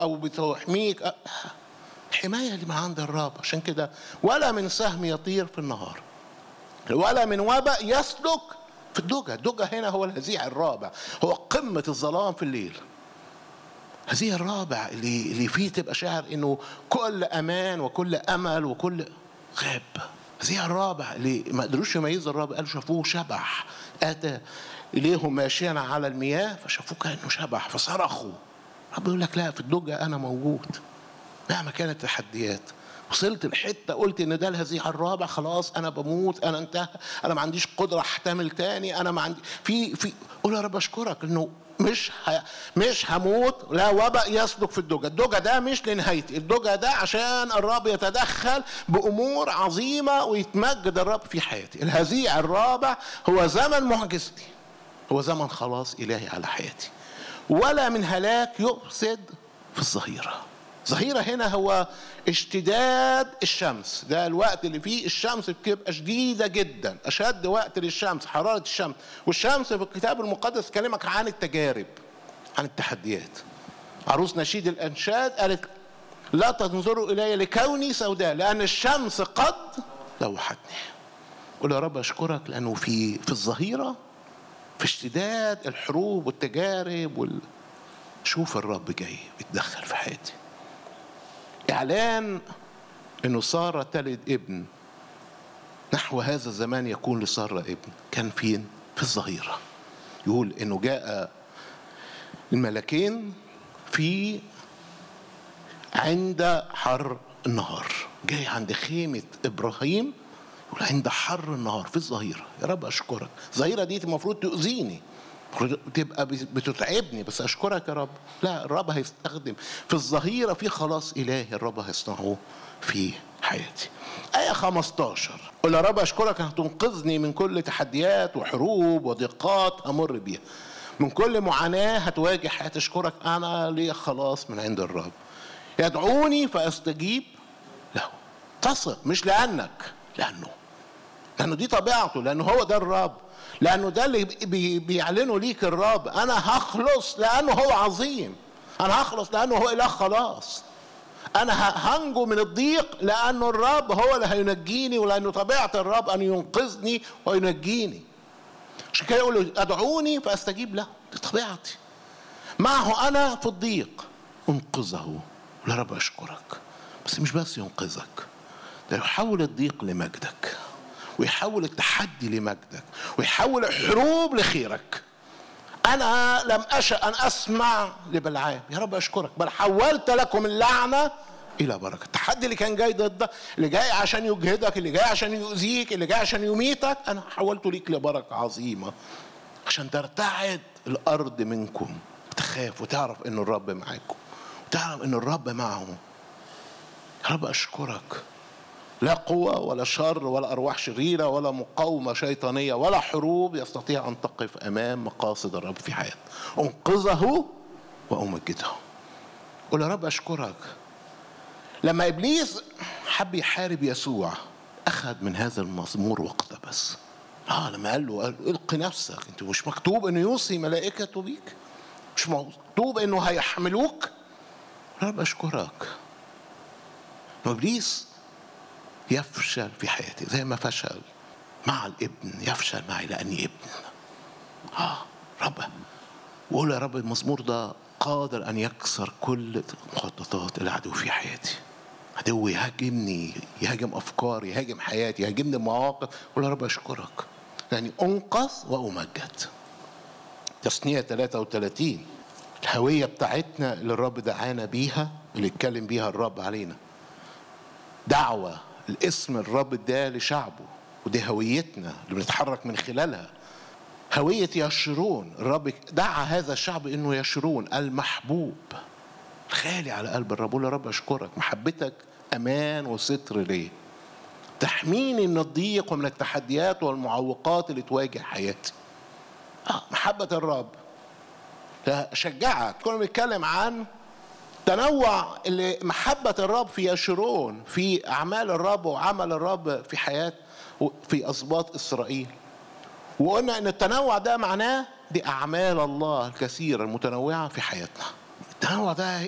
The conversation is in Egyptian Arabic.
او بتحميك حمايه اللي من عند الرب عشان كده ولا من سهم يطير في النهار ولا من وباء يسلك في الدجى الدجى هنا هو الهزيع الرابع هو قمه الظلام في الليل هذه الرابع اللي اللي فيه تبقى شاعر انه كل امان وكل امل وكل غاب هذه الرابع اللي ما قدروش يميزوا الرابع قالوا شافوه شبح اتى اليهم ماشيا على المياه فشافوه كانه شبح فصرخوا رب يقول لك لا في الدجى انا موجود مهما كانت التحديات وصلت لحته قلت ان ده الهزيع الرابع خلاص انا بموت انا انتهى انا ما عنديش قدره احتمل تاني انا ما عندي في في قول يا رب اشكرك انه مش ه... مش هموت لا وباء يسلك في الدجى الدجى ده مش لنهايتي الدجى ده عشان الرب يتدخل بامور عظيمه ويتمجد الرب في حياتي الهزيع الرابع هو زمن معجزتي هو زمن خلاص الهي على حياتي ولا من هلاك يفسد في الظهيره ظهيرة هنا هو اشتداد الشمس ده الوقت اللي فيه الشمس بتبقى شديدة جدا أشد وقت للشمس حرارة الشمس والشمس في الكتاب المقدس كلمك عن التجارب عن التحديات عروس نشيد الأنشاد قالت لا تنظروا إلي لكوني سوداء لأن الشمس قد لوحتني قول يا رب أشكرك لأنه في في الظهيرة في اشتداد الحروب والتجارب وال... شوف الرب جاي بيتدخل في حياتي إعلان أنه سارة تلد ابن نحو هذا الزمان يكون لسارة ابن كان فين؟ في الظهيرة يقول أنه جاء الملكين في عند حر النهار جاي عند خيمة إبراهيم يقول عند حر النهار في الظهيرة يا رب أشكرك الظهيرة دي المفروض تؤذيني تبقى بتتعبني بس اشكرك يا رب لا الرب هيستخدم في الظهيره في خلاص الهي الرب هيصنعه في حياتي آية 15 قل يا رب أشكرك هتنقذني من كل تحديات وحروب وضيقات أمر بيها من كل معاناة هتواجه حياتي أشكرك أنا لي خلاص من عند الرب يدعوني فأستجيب له تصل مش لأنك لأنه لأنه دي طبيعته لأنه هو ده الرب لانه ده اللي بي بيعلنه ليك الرب انا هخلص لانه هو عظيم انا هخلص لانه هو اله خلاص انا هنجو من الضيق لانه الرب هو اللي هينجيني ولانه طبيعه الرب ان ينقذني وينجيني عشان كده يقول ادعوني فاستجيب له دي طبيعتي معه انا في الضيق انقذه يا رب اشكرك بس مش بس ينقذك ده يحول الضيق لمجدك ويحول التحدي لمجدك ويحول الحروب لخيرك أنا لم أشأ أن أسمع لبلعام يا رب أشكرك بل حولت لكم اللعنة إلى بركة التحدي اللي كان جاي ضدك اللي جاي عشان يجهدك اللي جاي عشان يؤذيك اللي جاي عشان يميتك أنا حولته ليك لبركة عظيمة عشان ترتعد الأرض منكم وتخاف وتعرف إن الرب معاكم وتعرف إن الرب معهم يا رب أشكرك لا قوة ولا شر ولا أرواح شريرة ولا مقاومة شيطانية ولا حروب يستطيع أن تقف أمام مقاصد الرب في حياته أنقذه وأمجده قول يا رب أشكرك لما إبليس حب يحارب يسوع أخذ من هذا المزمور واقتبس آه لما قال له القي نفسك أنت مش مكتوب إنه يوصي ملائكته بيك مش مكتوب إنه هيحملوك يا رب أشكرك إبليس يفشل في حياتي زي ما فشل مع الابن يفشل معي لاني ابن اه رب وقول يا رب المزمور ده قادر ان يكسر كل مخططات العدو في حياتي عدو يهاجمني يهاجم افكاري يهاجم حياتي يهاجمني مواقف قول يا رب اشكرك يعني انقذ وامجد تصنيع 33 الهويه بتاعتنا اللي الرب دعانا بيها اللي اتكلم بيها الرب علينا دعوه الاسم الرب ده لشعبه ودي هويتنا اللي بنتحرك من خلالها هوية يشرون الرب دعا هذا الشعب انه يشرون المحبوب الغالي على قلب الرب قول يا رب اشكرك محبتك امان وستر ليه تحميني من الضيق ومن التحديات والمعوقات اللي تواجه حياتي آه محبة الرب أشجعك كنا بنتكلم عن تنوع اللي محبة الرب في يشرون في أعمال الرب وعمل الرب في حياة في أسباط إسرائيل وقلنا إن التنوع ده معناه دي أعمال الله الكثيرة المتنوعة في حياتنا التنوع ده